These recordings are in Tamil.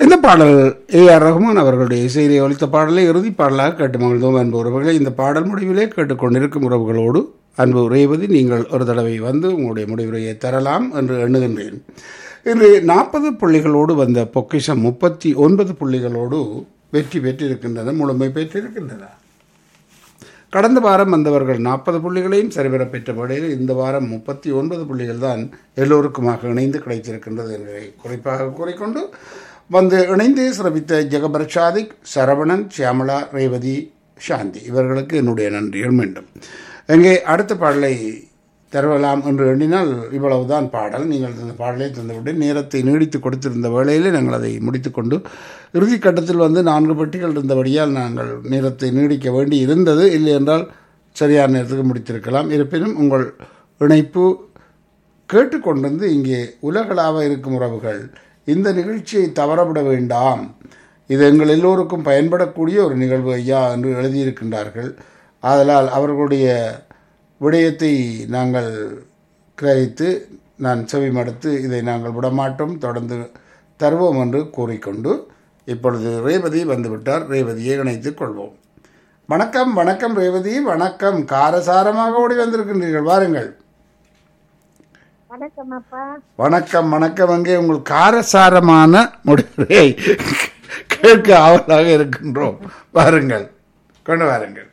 இந்த பாடல் ஏ ஆர் ரஹ்மான் அவர்களுடைய இசையிலே ஒலித்த பாடலை இறுதி பாடலாக கேட்டு மகிழ்ந்தோம் அன்பு உறவுகளை இந்த பாடல் முடிவிலே கேட்டுக்கொண்டிருக்கும் உறவுகளோடு அன்பு உரையவதி நீங்கள் ஒரு தடவை வந்து உங்களுடைய முடிவுரையை தரலாம் என்று எண்ணுகின்றேன் இன்று நாற்பது புள்ளிகளோடு வந்த பொக்கிஷம் முப்பத்தி ஒன்பது புள்ளிகளோடு வெற்றி பெற்றிருக்கின்றன முழுமை பெற்றிருக்கின்றன கடந்த வாரம் வந்தவர்கள் நாற்பது புள்ளிகளையும் சரிவர பெற்ற வகையில் இந்த வாரம் முப்பத்தி ஒன்பது புள்ளிகள் தான் எல்லோருக்குமாக இணைந்து கிடைத்திருக்கின்றது என்பதை குறிப்பாக கூறிக்கொண்டு வந்து இணைந்து சிறப்பித்த ஜெகபர் சாதிக் சரவணன் சியாமலா ரேவதி சாந்தி இவர்களுக்கு என்னுடைய நன்றிகள் மீண்டும் எங்கே அடுத்த பாடலை தரலாம் என்று எண்ணினால் இவ்வளவுதான் பாடல் நீங்கள் இந்த பாடலை தந்துவிட்டு நேரத்தை நீடித்து கொடுத்திருந்த வேளையிலே நாங்கள் அதை முடித்துக்கொண்டு இறுதி கட்டத்தில் வந்து நான்கு பெட்டிகள் இருந்தபடியால் நாங்கள் நேரத்தை நீடிக்க வேண்டி இருந்தது இல்லை என்றால் சரியான நேரத்துக்கு முடித்திருக்கலாம் இருப்பினும் உங்கள் இணைப்பு கேட்டுக்கொண்டிருந்து இங்கே உலகளாவ இருக்கும் உறவுகள் இந்த நிகழ்ச்சியை தவறவிட வேண்டாம் இது எங்கள் எல்லோருக்கும் பயன்படக்கூடிய ஒரு நிகழ்வு ஐயா என்று எழுதியிருக்கின்றார்கள் ஆதலால் அவர்களுடைய விடயத்தை நாங்கள் கிரகித்து நான் செவிமடுத்து இதை நாங்கள் விடமாட்டோம் தொடர்ந்து தருவோம் என்று கூறிக்கொண்டு இப்பொழுது ரேவதி வந்துவிட்டார் ரேவதியை இணைத்துக் கொள்வோம் வணக்கம் வணக்கம் ரேவதி வணக்கம் காரசாரமாக ஓடி வந்திருக்கின்றீர்கள் வாருங்கள் வணக்கம் அப்பா வணக்கம் வணக்கம் அங்கே உங்கள் காரசாரமான முடிவுரை கேட்க ஆவலாக இருக்கின்றோம் வாருங்கள் கொண்டு வாருங்கள்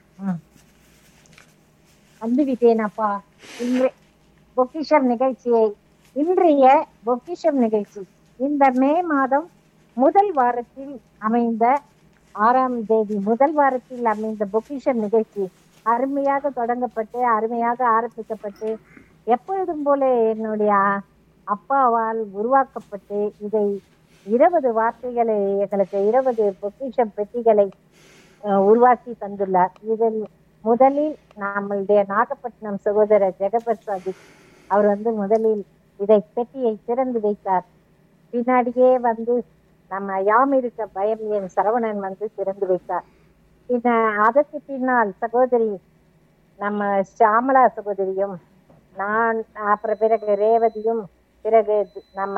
வந்து விட்டேன் அப்பா இன்று பொக்கிஷம் நிகழ்ச்சியை இன்றைய பொக்கிஷம் நிகழ்ச்சி இந்த மே மாதம் முதல் வாரத்தில் அமைந்த ஆறாம் தேதி முதல் வாரத்தில் அமைந்த பொக்கிஷம் நிகழ்ச்சி அருமையாக தொடங்கப்பட்டு அருமையாக ஆரம்பிக்கப்பட்டு எப்பொழுதும் போல என்னுடைய அப்பாவால் உருவாக்கப்பட்டு இதை இருபது வார்த்தைகளை எங்களுக்கு இருபது பொக்கிஷம் பெட்டிகளை அஹ், உருவாக்கி தந்துள்ளார் இதில் முதலில் நம்மளுடைய நாகப்பட்டினம் சகோதரர் ஜெகபர் சாதிக் அவர் வந்து முதலில் இதை பெட்டியை திறந்து வைத்தார் பின்னாடியே வந்து நம்ம யாம் இருக்க பயம் என் சரவணன் வந்து திறந்து வைத்தார் பின்ன அதற்கு பின்னால் சகோதரி நம்ம ஷாமலா சகோதரியும் நான் அப்புறம் பிறகு ரேவதியும் பிறகு நம்ம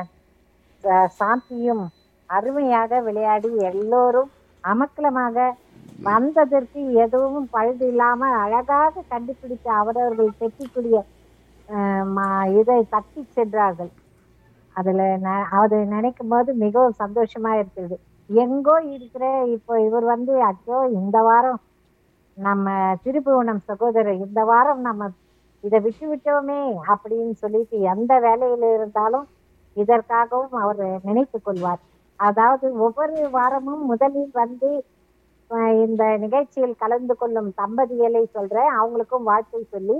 ச- சாந்தியும் அருமையாக விளையாடி எல்லோரும் அமக்கலமாக வந்ததற்கு எதுவும் பழுது இல்லாம அழகாக கண்டுபிடித்து அவரவர்கள் பெற்றிக்கூடிய அஹ், ம- இதை தட்டி சென்றார்கள் அதுல ந- அது நினைக்கும் போது மிகவும் சந்தோஷமா இருக்குது எங்கோ இருக்கிற இப்போ இவர் வந்து அச்சோ இந்த வாரம் நம்ம திருப்புவனம் சகோதரர் இந்த வாரம் நம்ம இதை விட்டு விட்டோமே அப்படின்னு சொல்லிட்டு எந்த வேலையில இருந்தாலும் இதற்காகவும் அவர் நினைத்து கொள்வார் அதாவது ஒவ்வொரு வாரமும் முதலில் வந்து அஹ், இந்த நிகழ்ச்சியில் கலந்து கொள்ளும் தம்பதிகளை சொல்றேன் அவங்களுக்கும் வாழ்த்தை சொல்லி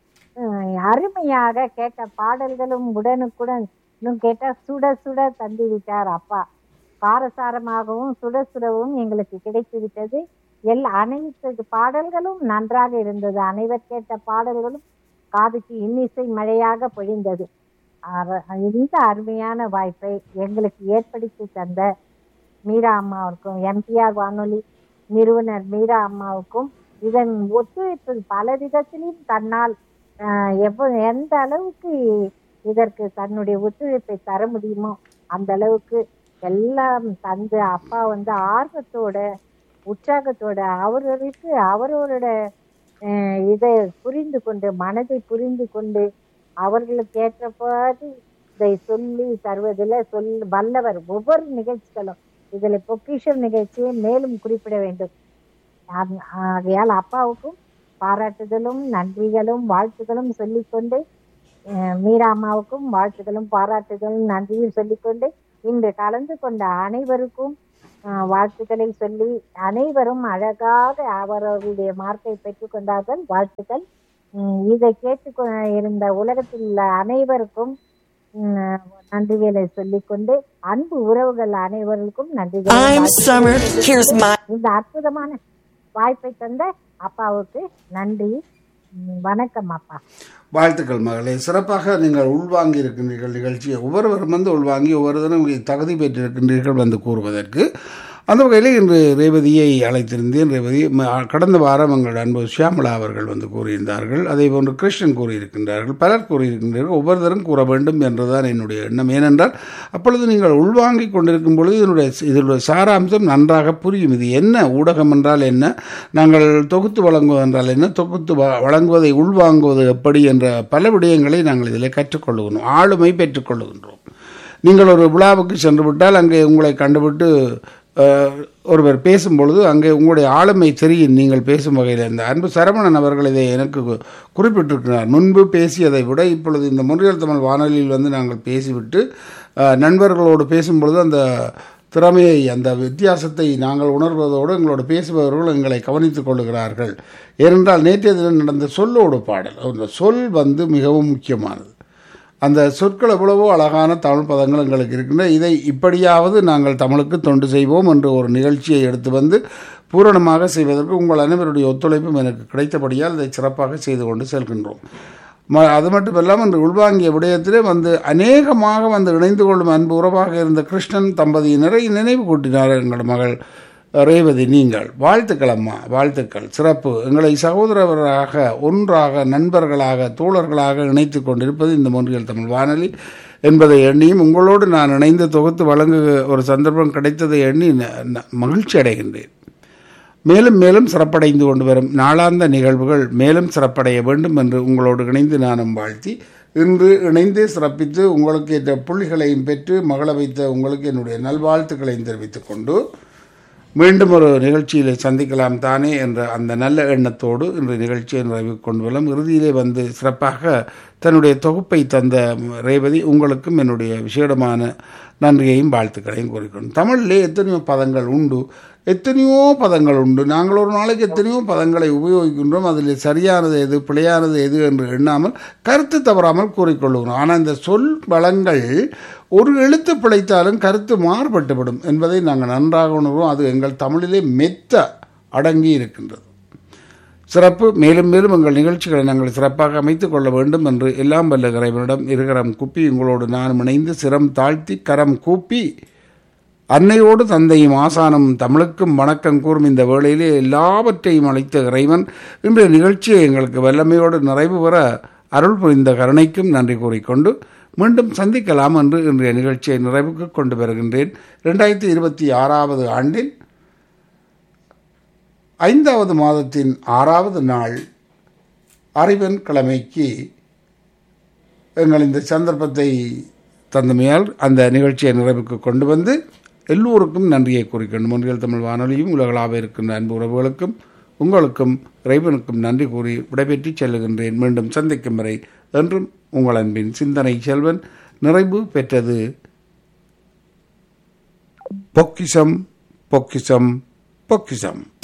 அஹ், அருமையாக கேட்ட பாடல்களும் உடனுக்குடன் இன்னும் கேட்டா சுட சுட தந்து விட்டார் அப்பா காரசாரமாகவும் சுட சுடவும் எங்களுக்கு கிடைத்து விட்டது எல் அனைத்து பாடல்களும் நன்றாக இருந்தது அனைவர் கேட்ட பாடல்களும் காதுக்கு இன்னிசை மழையாக பொழிந்தது அர- இந்த அருமையான வாய்ப்பை எங்களுக்கு ஏற்படுத்தி தந்த மீரா அம்மாவுக்கும் எம்டிஆர் வானொலி நிறுவனர் மீரா அம்மாவுக்கும் இதன் ஒத்துழைப்பு பல விதத்திலும் தன்னால் ஆஹ், எவ்வ எந்த அளவுக்கு இதற்கு தன்னுடைய ஒத்துழைப்பை தர முடியுமோ அந்த அளவுக்கு எல்லாம் தந்து அப்பா வந்து ஆர்வத்தோட உற்சாகத்தோட அவர்களுக்கு அவரோட அஹ், இதை புரிந்து கொண்டு மனதை புரிந்து கொண்டு அவர்களுக்கு ஏற்றபாடு இதை சொல்லி தருவதில் சொல் வல்லவர் ஒவ்வொரு நிகழ்ச்சிகளும் இதுல பொக்கிஷம் நிகழ்ச்சியை மேலும் குறிப்பிட வேண்டும் ஆக- ஆகையால் அப்பாவுக்கும் பாராட்டுதலும் நன்றிகளும் வாழ்த்துகளும் சொல்லிக்கொண்டு அஹ், மீரா அம்மாவுக்கும் வாழ்த்துகளும் பாராட்டுதலும் நன்றியும் சொல்லிக்கொண்டு இன்று கலந்து கொண்ட அனைவருக்கும் அஹ், வாழ்த்துக்களை சொல்லி அனைவரும் அழகாக அவரவர்களுடைய மார்க்கை பெற்றுக்கொண்டார்கள் வாழ்த்துக்கள் உம், இதை கேட்டு இருந்த உலகத்தில் உள்ள அனைவருக்கும் உம், நன்றிகளை சொல்லிக்கொண்டு அன்பு உறவுகள் அனைவருக்கும் நன்றிகளை I'm வாழ்த்துக்கள் Summer. Here's my. இந்த அற்புதமான வாய்ப்பை தந்த அப்பாவுக்கு நன்றி உம், வணக்கம் அப்பா வாழ்த்துக்கள் மகளே சிறப்பாக நீங்கள் உள்வாங்கி இருக்கின்றீர்கள் நிகழ்ச்சியை ஒவ்வொருவரும் வந்து உள்வாங்கி ஒவ்வொரு தினம் தகுதி பெற்றிருக்கின்றீர்கள் வந்து கூறுவதற்கு அந்த வகையில் இன்று ரேவதியை அழைத்திருந்தேன் ரேவதி ம- கடந்த வாரம் எங்கள் அன்பு ஷியாமலா அவர்கள் வந்து கூறியிருந்தார்கள் அதே போன்று கிருஷ்ணன் கூறியிருக்கின்றார்கள் பலர் கூறியிருக்கின்றார்கள் ஒவ்வொருத்தரும் கூற வேண்டும் என்றுதான் என்னுடைய எண்ணம் ஏனென்றால் அப்பொழுது நீங்கள் உள்வாங்கிக் கொண்டிருக்கும் பொழுது இதனுடைய இதனுடைய சாராம்சம் நன்றாக புரியும் இது என்ன ஊடகம் என்றால் என்ன நாங்கள் தொகுத்து வழங்குவது என்றால் என்ன தொகுத்து வ- வழங்குவதை உள்வாங்குவது எப்படி என்ற பல விடயங்களை நாங்கள் இதில் கற்றுக்கொள்ளுகிறோம் ஆளுமை பெற்றுக்கொள்ளுகின்றோம் நீங்கள் ஒரு விழாவுக்கு சென்று விட்டால் அங்கே உங்களை கண்டுவிட்டு அஹ், ஒருவர் பேசும்பொழுது அங்கே உங்களுடைய ஆளுமை தெரியும் நீங்கள் பேசும் வகையில் இந்த அன்பு சரவணன் அவர்கள் இதை எனக்கு கு- குறிப்பிட்டிருக்கிறார் முன்பு பேசியதை விட இப்பொழுது இந்த முன்றியல் தமிழ் வானொலியில் வந்து நாங்கள் பேசிவிட்டு அஹ், நண்பர்களோடு பேசும்பொழுது அந்த திறமையை அந்த வித்தியாசத்தை நாங்கள் உணர்வதோடு எங்களோடு பேசுபவர்கள் எங்களை கவனித்துக் கொள்ளுகிறார்கள் ஏனென்றால் நேற்றைய தினம் நடந்த சொல்லோடு பாடல் அந்த சொல் வந்து மிகவும் முக்கியமானது அந்த சொற்கள் எவ்வளவோ அழகான தமிழ் பதங்கள் எங்களுக்கு இருக்கின்றன இதை இப்படியாவது நாங்கள் தமிழுக்கு தொண்டு செய்வோம் என்று ஒரு நிகழ்ச்சியை எடுத்து வந்து பூரணமாக செய்வதற்கு உங்கள் அனைவருடைய ஒத்துழைப்பும் எனக்கு கிடைத்தபடியால் இதை சிறப்பாக செய்து கொண்டு செல்கின்றோம் ம அது மட்டுமல்லாமல் இன்று உள்வாங்கிய விடயத்திலே வந்து அநேகமாக வந்து இணைந்து கொள்ளும் அன்பு உறவாக இருந்த கிருஷ்ணன் தம்பதியினரை நினைவு கூட்டினார் எங்கள் மகள் ரேவதி நீங்கள் வாழ்த்துக்கள் அம்மா வாழ்த்துக்கள் சிறப்பு எங்களை சகோதரராக ஒன்றாக நண்பர்களாக தோழர்களாக இணைத்து கொண்டிருப்பது இந்த மொன்றியல் தமிழ் வானொலி என்பதை எண்ணியும் உங்களோடு நான் இணைந்து தொகுத்து வழங்க ஒரு சந்தர்ப்பம் கிடைத்ததை எண்ணி ந- ந- மகிழ்ச்சி அடைகின்றேன் மேலும் மேலும் சிறப்படைந்து கொண்டு வரும் நாளாந்த நிகழ்வுகள் மேலும் சிறப்படைய வேண்டும் என்று உங்களோடு இணைந்து நானும் வாழ்த்தி இன்று இணைந்து சிறப்பித்து உங்களுக்கு ஏற்ற புள்ளிகளையும் பெற்று மகள வைத்த உங்களுக்கு என்னுடைய நல்வாழ்த்துக்களையும் தெரிவித்துக் கொண்டு மீண்டும் ஒரு நிகழ்ச்சியிலே சந்திக்கலாம் தானே என்ற அந்த நல்ல எண்ணத்தோடு இன்று நிகழ்ச்சியை நிறைவு கொண்டு வரலாம் இறுதியிலே வந்து சிறப்பாக தன்னுடைய தொகுப்பை தந்த ரேவதி உங்களுக்கும் என்னுடைய விசேடமான நன்றியையும் வாழ்த்துக்களையும் கூறிக்கொண்டு தமிழிலே எத்தனையோ பதங்கள் உண்டு எத்தனையோ பதங்கள் உண்டு நாங்கள் ஒரு நாளைக்கு எத்தனையோ பதங்களை உபயோகிக்கின்றோம் அதில் சரியானது எது பிழையானது எது என்று எண்ணாமல் கருத்து தவறாமல் கூறிக்கொள்ளுகிறோம் ஆனால் இந்த சொல் வளங்கள் ஒரு எழுத்து பிழைத்தாலும் கருத்து மாறுபட்டுவிடும் என்பதை நாங்கள் நன்றாக உணர்வோம் அது எங்கள் தமிழிலே மெத்த அடங்கி இருக்கின்றது சிறப்பு மேலும் மேலும் எங்கள் நிகழ்ச்சிகளை நாங்கள் சிறப்பாக அமைத்துக் கொள்ள வேண்டும் என்று எல்லாம் வல்ல இறைவனிடம் இருகரம் குப்பி உங்களோடு நான் இணைந்து சிரம் தாழ்த்தி கரம் கூப்பி அன்னையோடு தந்தையும் ஆசானும் தமிழுக்கும் வணக்கம் கூறும் இந்த வேளையிலே எல்லாவற்றையும் அழைத்த இறைவன் இன்றைய நிகழ்ச்சியை எங்களுக்கு வல்லமையோடு நிறைவு பெற அருள் புரிந்த கருணைக்கும் நன்றி கூறிக்கொண்டு மீண்டும் சந்திக்கலாம் என்று இன்றைய நிகழ்ச்சியை நிறைவுக்கு கொண்டு வருகின்றேன் ரெண்டாயிரத்தி இருபத்தி ஆறாவது ஆண்டின் ஐந்தாவது மாதத்தின் ஆறாவது நாள் அறிவன் கிழமைக்கு எங்கள் இந்த சந்தர்ப்பத்தை தந்தமையால் அந்த நிகழ்ச்சியை நிறைவுக்கு கொண்டு வந்து எல்லோருக்கும் நன்றியை கூறிக்கொண்டு ஒன்றியல் தமிழ் வானொலியும் உலகளாக இருக்கின்ற அன்பு உறவுகளுக்கும் உங்களுக்கும் இறைவனுக்கும் நன்றி கூறி விடைபெற்று செல்லுகின்றேன் மீண்டும் சந்திக்கும் வரை என்றும் உங்கள் அன்பின் சிந்தனை செல்வன் நிறைவு பெற்றது பொக்கிஷம் பொக்கிஷம் பொக்கிஷம்